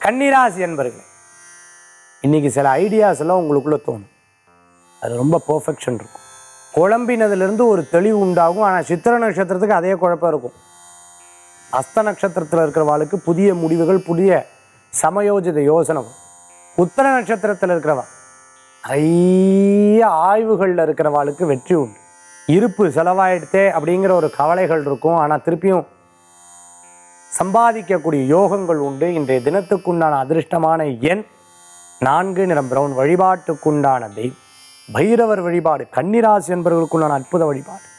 கன்னிராசி என்பர்களே இன்னைக்கு சில ஐடியாஸ் எல்லாம் உங்களுக்குள்ள தோணும் அது ரொம்ப பெர்ஃபெக்ஷன் இருக்கும் குழம்பினதுலேருந்து ஒரு தெளிவு உண்டாகும் ஆனால் சித்திர நட்சத்திரத்துக்கு அதே குழப்பம் இருக்கும் அஸ்த நட்சத்திரத்தில் இருக்கிறவாளுக்கு புதிய முடிவுகள் புதிய சமயோஜித யோசனை வரும். உத்தர நட்சத்திரத்தில் இருக்கிறவா நிறைய ஆய்வுகளில் இருக்கிறவாளுக்கு வெற்றி உண்டு இருப்பு செலவாயிடுத்தே அப்படிங்கிற ஒரு கவலைகள் இருக்கும் ஆனால் திருப்பியும் சம்பாதிக்கக்கூடிய யோகங்கள் உண்டு இன்றைய தினத்துக்குண்டான அதிர்ஷ்டமான எண் நான்கு நிறம் பிரவுன் வழிபாட்டுக்குண்டான தெய்வம் பைரவர் வழிபாடு கன்னிராசி என்பவர்களுக்குண்டான அற்புத வழிபாடு